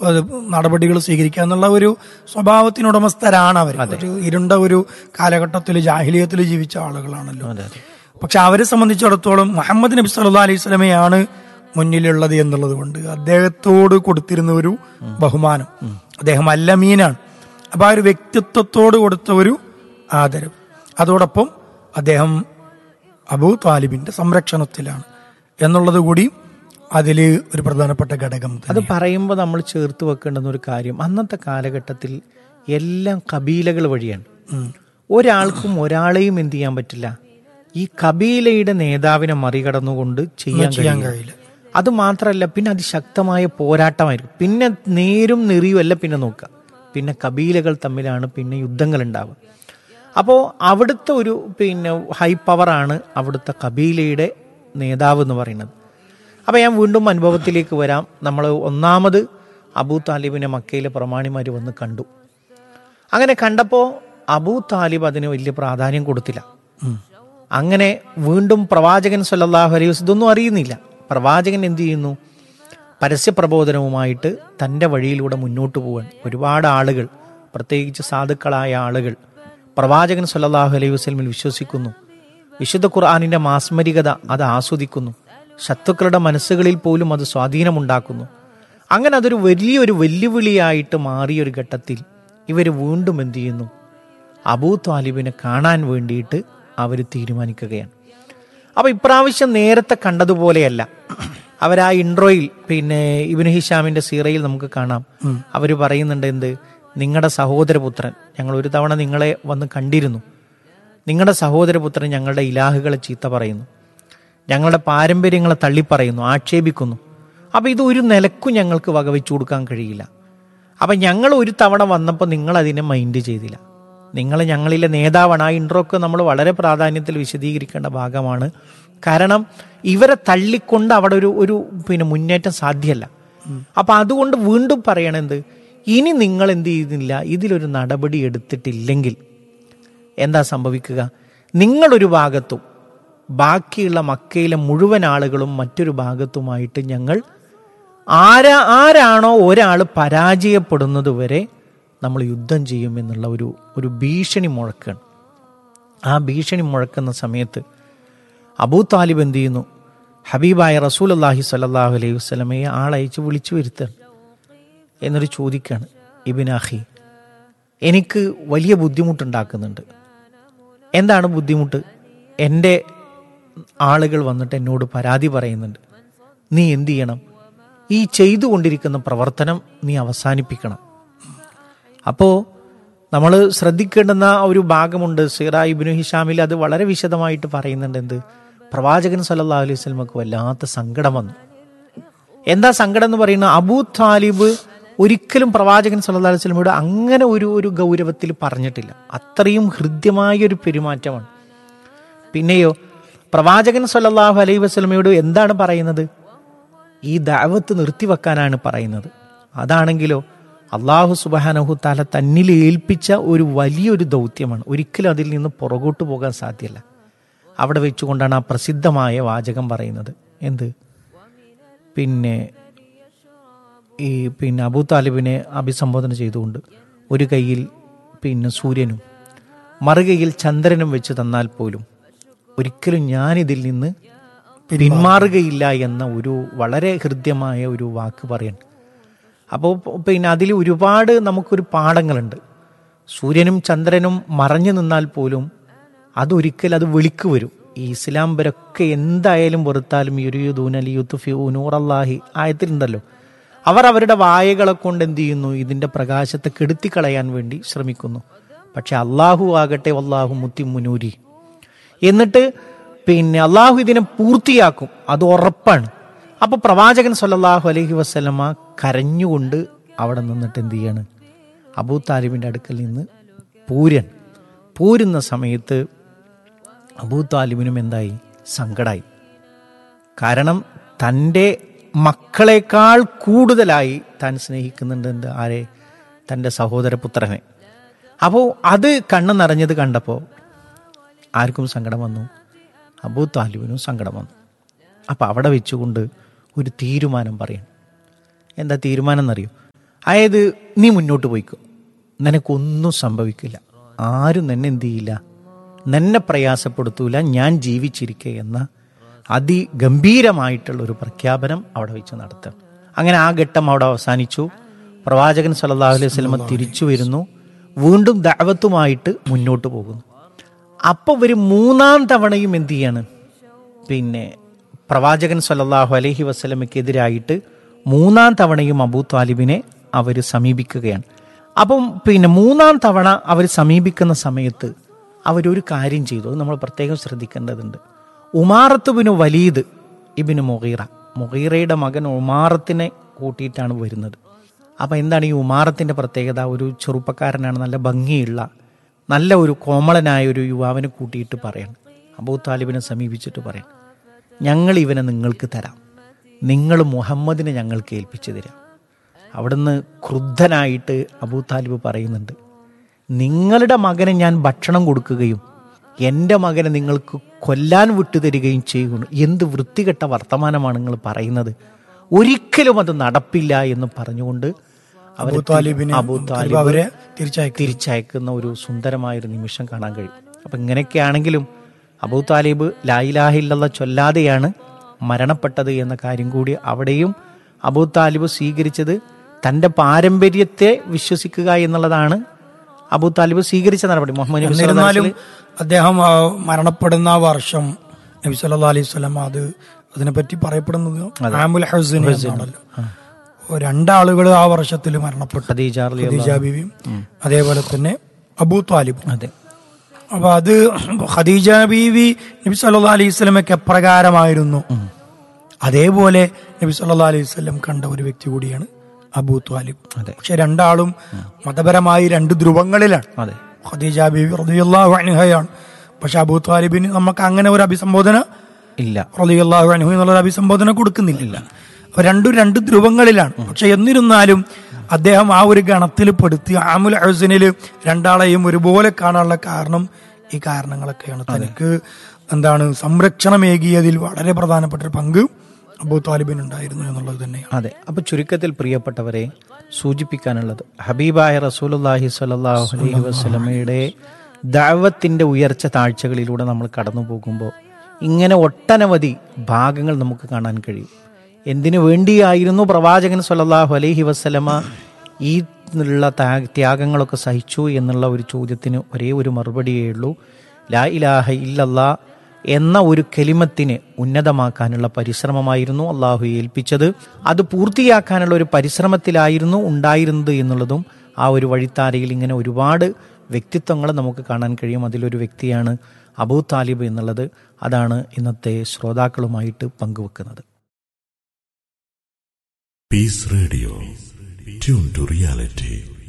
അത് നടപടികൾ സ്വീകരിക്കുക എന്നുള്ള ഒരു സ്വഭാവത്തിനുടമസ്ഥരാണ് അവർ ഒരു ഇരുണ്ട ഒരു കാലഘട്ടത്തിൽ ജാഹിലിയത്തിൽ ജീവിച്ച ആളുകളാണല്ലോ അതെ അതെ പക്ഷെ അവരെ സംബന്ധിച്ചിടത്തോളം മുഹമ്മദ് നബി സല്ലാ അലൈഹി സ്വലമയാണ് മുന്നിലുള്ളത് എന്നുള്ളത് കൊണ്ട് അദ്ദേഹത്തോട് കൊടുത്തിരുന്ന ഒരു ബഹുമാനം അദ്ദേഹം അല്ലമീനാണ് അപ്പൊ ആ ഒരു വ്യക്തിത്വത്തോട് കൊടുത്ത ഒരു ആദരവ് അതോടൊപ്പം അദ്ദേഹം അബൂ താലിബിന്റെ സംരക്ഷണത്തിലാണ് എന്നുള്ളത് കൂടി അതിൽ ഒരു പ്രധാനപ്പെട്ട ഘടകം അത് തന്നെ പറയുമ്പോൾ നമ്മൾ ചേർത്ത് വെക്കേണ്ടുന്ന ഒരു കാര്യം അന്നത്തെ കാലഘട്ടത്തിൽ എല്ലാം കബീലകൾ വഴിയാണ് ഒരാൾക്കും ഒരാളെയും എന്ത് ചെയ്യാൻ പറ്റില്ല ഈ കബീലയുടെ നേതാവിനെ മറികടന്നുകൊണ്ട് ചെയ്യാൻ ചെയ്യാൻ കഴിയില്ല കഴിയില്ല അത് മാത്രമല്ല പിന്നെ അതിശക്തമായ പോരാട്ടമായിരിക്കും പിന്നെ നേരും നെറിയും അല്ല പിന്നെ നോക്കുക പിന്നെ കബീലകൾ തമ്മിലാണ് പിന്നെ യുദ്ധങ്ങൾ ഉണ്ടാവുക അപ്പോൾ അവിടുത്തെ ഒരു പിന്നെ ഹൈ പവറാണ് അവിടുത്തെ കബീലയുടെ നേതാവ് എന്ന് പറയുന്നത് അപ്പോൾ ഞാൻ വീണ്ടും അനുഭവത്തിലേക്ക് വരാം നമ്മൾ ഒന്നാമത് അബൂ താലിബിനെ മക്കയിലെ പ്രമാണിമാർ വന്ന് കണ്ടു അങ്ങനെ കണ്ടപ്പോൾ അബൂ താലിബ് അതിന് വലിയ പ്രാധാന്യം കൊടുത്തില്ല അങ്ങനെ വീണ്ടും പ്രവാചകൻ സല്ലല്ലാഹു അലൈഹി വസല്ലം ഇതൊന്നും അറിയുന്നില്ല പ്രവാചകൻ എന്ത് ചെയ്യുന്നു പരസ്യപ്രബോധനവുമായിട്ട് തൻ്റെ വഴിയിലൂടെ മുന്നോട്ട് പോവാൻ ഒരുപാട് ആളുകൾ പ്രത്യേകിച്ച് സാധുക്കളായ ആളുകൾ പ്രവാചകൻ സല്ലല്ലാഹു അലൈഹി വസല്ലമിൽ വിശ്വസിക്കുന്നു വിശുദ്ധ ഖുർആാനിന്റെ മാസ്മരികത അത് ആസ്വദിക്കുന്നു ശത്രുക്കളുടെ മനസ്സുകളിൽ പോലും അത് സ്വാധീനമുണ്ടാക്കുന്നു അങ്ങനെ അതൊരു വലിയൊരു വെല്ലുവിളിയായിട്ട് മാറിയ ഒരു ഘട്ടത്തിൽ ഇവർ വീണ്ടും എന്ത് ചെയ്യുന്നു അബൂ താലിബിനെ കാണാൻ വേണ്ടിയിട്ട് അവർ തീരുമാനിക്കുകയാണ് അപ്പൊ ഇപ്രാവശ്യം നേരത്തെ കണ്ടതുപോലെയല്ല അവർ ആ ഇൻട്രോയിൽ പിന്നെ ഇബിന് ഹിഷാമിന്റെ സീറയിൽ നമുക്ക് കാണാം അവർ പറയുന്നുണ്ട് എന്ത് നിങ്ങളുടെ സഹോദരപുത്രൻ ഞങ്ങൾ ഒരു തവണ നിങ്ങളെ വന്ന് കണ്ടിരുന്നു നിങ്ങളുടെ സഹോദരപുത്രൻ ഞങ്ങളുടെ ഇലാഹുകളെ ചീത്ത പറയുന്നു ഞങ്ങളുടെ പാരമ്പര്യങ്ങളെ തള്ളിപ്പറയുന്നു ആക്ഷേപിക്കുന്നു അപ്പൊ ഇത് ഒരു നിലക്കും ഞങ്ങൾക്ക് വകവെച്ചു കൊടുക്കാൻ കഴിയില്ല അപ്പൊ ഞങ്ങൾ ഒരു തവണ വന്നപ്പോൾ നിങ്ങൾ അതിനെ മൈൻഡ് ചെയ്തില്ല നിങ്ങൾ ഞങ്ങളിലെ നേതാവാണ് ആ ഇൻട്രോ ഒക്കെ നമ്മൾ വളരെ പ്രാധാന്യത്തിൽ വിശദീകരിക്കേണ്ട ഭാഗമാണ് കാരണം ഇവരെ തള്ളിക്കൊണ്ട് അവിടെ ഒരു ഒരു പിന്നെ മുന്നേറ്റം സാധ്യമല്ല അപ്പൊ അതുകൊണ്ട് വീണ്ടും പറയണെന്ത് ഇനി നിങ്ങൾ എന്ത് ചെയ്യുന്നില്ല ഇതിലൊരു നടപടി എടുത്തിട്ടില്ലെങ്കിൽ എന്താ സംഭവിക്കുക നിങ്ങളൊരു ഭാഗത്തും ബാക്കിയുള്ള മക്കയിലെ മുഴുവൻ ആളുകളും മറ്റൊരു ഭാഗത്തുമായിട്ട് ഞങ്ങൾ ആരാ ആരാണോ ഒരാൾ പരാജയപ്പെടുന്നത് വരെ നമ്മൾ യുദ്ധം ചെയ്യും എന്നുള്ള ഒരു ഒരു ഭീഷണി മുഴക്കാണ് ആ ഭീഷണി മുഴക്കുന്ന സമയത്ത് അബൂ താലിബ് എന്ത് ചെയ്യുന്നു ഹബീബായ റസൂൽ അള്ളാഹി സല്ലാഹു അലൈഹി വസ്ലമയെ ആളയച്ച് വിളിച്ചു വരുത്താണ് എന്നൊരു ചോദിക്കാണ് ഇബിൻ അഹി എനിക്ക് വലിയ ബുദ്ധിമുട്ടുണ്ടാക്കുന്നുണ്ട് എന്താണ് ബുദ്ധിമുട്ട് എൻ്റെ ആളുകൾ വന്നിട്ട് എന്നോട് പരാതി പറയുന്നുണ്ട് നീ എന്ത് ചെയ്യണം ഈ ചെയ്തുകൊണ്ടിരിക്കുന്ന പ്രവർത്തനം നീ അവസാനിപ്പിക്കണം അപ്പോൾ നമ്മൾ ശ്രദ്ധിക്കേണ്ടുന്ന ഒരു ഭാഗമുണ്ട് സീറ ഇബിനു ഹിഷാമിൽ അത് വളരെ വിശദമായിട്ട് പറയുന്നുണ്ട് എന്ത് പ്രവാചകൻ സല്ലാ അലൈഹി സ്വലമക്ക് വല്ലാത്ത സങ്കടം വന്നു എന്താ സങ്കടം എന്ന് പറയുന്നത് അബൂ താലിബ് ഒരിക്കലും പ്രവാചകൻ സല്ലാ അലൈഹി സ്വലമയോട് അങ്ങനെ ഒരു ഒരു ഗൗരവത്തിൽ പറഞ്ഞിട്ടില്ല അത്രയും ഹൃദ്യമായ ഒരു പെരുമാറ്റമാണ് പിന്നെയോ പ്രവാചകൻ സല്ലാഹു അലൈഹി വസ്ലമയോട് എന്താണ് പറയുന്നത് ഈ ദാവത്ത് നിർത്തിവെക്കാനാണ് പറയുന്നത് അതാണെങ്കിലോ അള്ളാഹു സുബാനഹു താല തന്നിൽ ഏൽപ്പിച്ച ഒരു വലിയൊരു ദൗത്യമാണ് ഒരിക്കലും അതിൽ നിന്ന് പുറകോട്ട് പോകാൻ സാധ്യമല്ല അവിടെ വെച്ചുകൊണ്ടാണ് ആ പ്രസിദ്ധമായ വാചകം പറയുന്നത് എന്ത് പിന്നെ ഈ പിന്നെ അബൂ താലിബിനെ അഭിസംബോധന ചെയ്തുകൊണ്ട് ഒരു കയ്യിൽ പിന്നെ സൂര്യനും മറുകയിൽ ചന്ദ്രനും വെച്ച് തന്നാൽ പോലും ഒരിക്കലും ഞാനിതിൽ നിന്ന് പിന്മാറുകയില്ല എന്ന ഒരു വളരെ ഹൃദ്യമായ ഒരു വാക്ക് പറയാൻ അപ്പോൾ പിന്നെ അതിൽ ഒരുപാട് നമുക്കൊരു പാഠങ്ങളുണ്ട് സൂര്യനും ചന്ദ്രനും മറഞ്ഞു നിന്നാൽ പോലും അതൊരിക്കൽ അത് വിളിക്ക് വരും ഈ ഇസ്ലാം വരൊക്കെ എന്തായാലും വെറുത്താലും യുരിയുദൂനലി യുത്തുഫി നൂറല്ലാഹി ആയത്തിലുണ്ടല്ലോ അവർ അവരുടെ വായകളെ കൊണ്ട് എന്ത് ചെയ്യുന്നു ഇതിന്റെ പ്രകാശത്തെ കെടുത്തിക്കളയാൻ വേണ്ടി ശ്രമിക്കുന്നു പക്ഷെ അള്ളാഹു ആകട്ടെ അള്ളാഹു മുത്തി മുനൂരി എന്നിട്ട് പിന്നെ അള്ളാഹു ഇതിനെ പൂർത്തിയാക്കും അത് ഉറപ്പാണ് അപ്പൊ പ്രവാചകൻ സല്ലല്ലാഹു അലൈഹി വസ്ലമ കരഞ്ഞുകൊണ്ട് അവിടെ നിന്നിട്ട് എന്ത് ചെയ്യാണ് അബൂ താലിബിന്റെ അടുക്കൽ നിന്ന് പൂരൻ പൂരുന്ന സമയത്ത് അബൂ താലിബിനും എന്തായി സങ്കടായി കാരണം തൻ്റെ മക്കളെക്കാൾ കൂടുതലായി താൻ സ്നേഹിക്കുന്നുണ്ട് എന്ത് ആരെ തൻ്റെ സഹോദരപുത്രനെ അപ്പോൾ അത് കണ്ണ് നിറഞ്ഞത് കണ്ടപ്പോൾ ആർക്കും സങ്കടം വന്നു അബൂ താലിബിനും സങ്കടം വന്നു അപ്പം അവിടെ വെച്ചുകൊണ്ട് ഒരു തീരുമാനം പറയണം എന്താ തീരുമാനം എന്നറിയോ അതായത് നീ മുന്നോട്ട് പോയിക്കോ നിനക്കൊന്നും സംഭവിക്കില്ല ആരും നിന്നെ എന്ത് ചെയ്യില്ല നിന്നെ പ്രയാസപ്പെടുത്തൂല ഞാൻ ജീവിച്ചിരിക്കെ എന്ന അതിഗംഭീരമായിട്ടുള്ള ഒരു പ്രഖ്യാപനം അവിടെ വെച്ച് നടത്തും അങ്ങനെ ആ ഘട്ടം അവിടെ അവസാനിച്ചു പ്രവാചകൻ സല്ലല്ലാഹു അലൈഹി വസല്ലമ തിരിച്ചു വരുന്നു വീണ്ടും ദഅവത്തുമായിട്ട് മുന്നോട്ട് പോകുന്നു അപ്പോൾ ഒരു മൂന്നാം തവണയും എന്ത് ചെയ്യാണ് പിന്നെ പ്രവാചകൻ സല്ലല്ലാഹു അലൈഹി വസല്ലമയ്ക്കെതിരായിട്ട് മൂന്നാം തവണയും അബൂ താലിബിനെ അവർ സമീപിക്കുകയാണ് അപ്പം പിന്നെ മൂന്നാം തവണ അവർ സമീപിക്കുന്ന സമയത്ത് അവരൊരു കാര്യം ചെയ്തു അത് നമ്മൾ പ്രത്യേകം ശ്രദ്ധിക്കേണ്ടതുണ്ട് ഉമാറത്ത് ബിന് വലീദ് ഇബിന് മൊഹീറ മൊഹീറയുടെ മകൻ ഉമാറത്തിനെ കൂട്ടിയിട്ടാണ് വരുന്നത് അപ്പം എന്താണ് ഈ ഉമാറത്തിൻ്റെ പ്രത്യേകത ഒരു ചെറുപ്പക്കാരനാണ് നല്ല ഭംഗിയുള്ള നല്ല ഒരു കോമളനായ ഒരു യുവാവിനെ കൂട്ടിയിട്ട് പറയണം അബൂ താലിബിനെ സമീപിച്ചിട്ട് പറയാം ഞങ്ങൾ ഇവനെ നിങ്ങൾക്ക് തരാം നിങ്ങൾ മുഹമ്മദിനെ ഞങ്ങൾക്ക് ഏൽപ്പിച്ചു തരാം അവിടുന്ന് ക്രുദ്ധനായിട്ട് അബൂ താലിബ് പറയുന്നുണ്ട് നിങ്ങളുടെ മകന് ഞാൻ ഭക്ഷണം കൊടുക്കുകയും എൻ്റെ മകനെ നിങ്ങൾക്ക് കൊല്ലാൻ വിട്ടുതരികയും ചെയ്യുന്നു എന്ത് വൃത്തികെട്ട വർത്തമാനമാണ് നിങ്ങൾ പറയുന്നത് ഒരിക്കലും അത് നടപ്പില്ല എന്ന് പറഞ്ഞുകൊണ്ട് അവരെ അബൂ താലിബിനെ അബൂ താലിബ് താലിബ് അവരെ തിരിച്ചയക്കും തിരിച്ചയക്കുന്ന ഒരു സുന്ദരമായ ഒരു നിമിഷം കാണാൻ കഴിയും അപ്പം ഇങ്ങനെയൊക്കെയാണെങ്കിലും അബൂ താലിബ് ലായിലാഹില്ല ചൊല്ലാതെയാണ് മരണപ്പെട്ടത് എന്ന കാര്യം കൂടി അവിടെയും അബൂ താലിബ് സ്വീകരിച്ചത് തൻ്റെ പാരമ്പര്യത്തെ വിശ്വസിക്കുക എന്നുള്ളതാണ് അബൂ താലിബ് സ്വീകരിച്ച നടപടി മുഹമ്മദ് നബി സല്ലല്ലാഹു അലൈഹി എന്നിരുന്നാലും അദ്ദേഹം ആ, മരണപ്പെടുന്ന ആ വർഷം നബി സല്ലല്ലാഹു അലൈഹി വസല്ലം അത് അതിനെപ്പറ്റി പറയപ്പെടുന്നത് ആമുൽ ഹുസൈൻ എന്നാണല്ലോ ഓ, രണ്ടാളുകൾ ആ വർഷത്തിൽ മരണപ്പെട്ടു ഖദീജ റളിയല്ലാഹു ഖദീജ ബീവിയും അതേപോലെ തന്നെ അബൂ താലിബും അതെ അപ്പൊ അത് ഖദീജ ബീവി നബി സല്ലല്ലാഹു അലൈഹി വസല്ലമയ്ക്ക് എപ്രകാരമായിരുന്നു അതേപോലെ നബി സല്ലല്ലാഹു അലൈഹി വസല്ലം കണ്ട ഒരു വ്യക്തി കൂടിയാണ് അബൂ താലിബ് അതെ. പക്ഷെ രണ്ടാളും മതപരമായി രണ്ട് ധ്രുവങ്ങളിലാണ് അതെ ഖദീജ ബീവി റളിയല്ലാഹു അൻഹയാണ് പക്ഷെ അബൂ താലിബിന് നമുക്ക് അങ്ങനെ ഒരു അഭിസംബോധന ഇല്ല റളിയല്ലാഹു അൻഹു എന്നുള്ള അഭിസംബോധന കൊടുക്കുന്നില്ല അപ്പൊ രണ്ടും രണ്ട് ധ്രുവങ്ങളിലാണ് പക്ഷെ എന്നിരുന്നാലും അദ്ദേഹം ആ ഒരു ഗണത്തിൽ പെടുത്തി ആമുൽ ഹുസനിൽ രണ്ടാളെയും ഒരുപോലെ കാണാനുള്ള കാരണം ഈ കാരണങ്ങളൊക്കെയാണ് തനിക്ക് എന്താണ് സംരക്ഷണമേകിയതിൽ വളരെ പ്രധാനപ്പെട്ട ഒരു പങ്ക് അബൂ താലിബിന് ഉണ്ടായിരുന്നു എന്നുള്ളത് തന്നെയാണ് അതെ അപ്പൊ ചുരുക്കത്തിൽ പ്രിയപ്പെട്ടവരെ സൂചിപ്പിക്കാനുള്ളത് ഹബീബായ റസൂലുള്ളാഹി സ്വല്ലല്ലാഹു അലൈഹി വസല്ലമയുടെ ദഅവത്തിന്റെ ഉയർച്ച താഴ്ചകളിലൂടെ നമ്മൾ കടന്നു പോകുമ്പോൾ ഇങ്ങനെ ഒട്ടനവധി ഭാഗങ്ങൾ നമുക്ക് കാണാൻ കഴിയും എന്തിനു വേണ്ടിയായിരുന്നു പ്രവാചകൻ സ്വല്ലല്ലാഹു അലൈഹി വസല്ലമ ഈ ഉള്ള ത്യാ- ത്യാഗങ്ങളൊക്കെ സഹിച്ചു എന്നുള്ള ഒരു ചോദ്യത്തിന് ഒരേ ഒരു മറുപടിയേ ഉള്ളൂ ലാ ഇലാഹ ഇല്ലല്ലാ എന്ന ഒരു കെലിമത്തിനെ ഉന്നതമാക്കാനുള്ള പരിശ്രമമായിരുന്നു അള്ളാഹു ഏൽപ്പിച്ചത് അത് പൂർത്തിയാക്കാനുള്ള ഒരു പരിശ്രമത്തിലായിരുന്നു ഉണ്ടായിരുന്നത് എന്നുള്ളതും ആ ഒരു വഴിത്താരയിൽ ഇങ്ങനെ ഒരുപാട് വ്യക്തിത്വങ്ങൾ നമുക്ക് കാണാൻ കഴിയും അതിലൊരു വ്യക്തിയാണ് അബൂ താലിബ് എന്നുള്ളത് അതാണ് ഇന്നത്തെ ശ്രോതാക്കളുമായിട്ട് പങ്കുവെക്കുന്നത് Peace Radio. Tune to reality.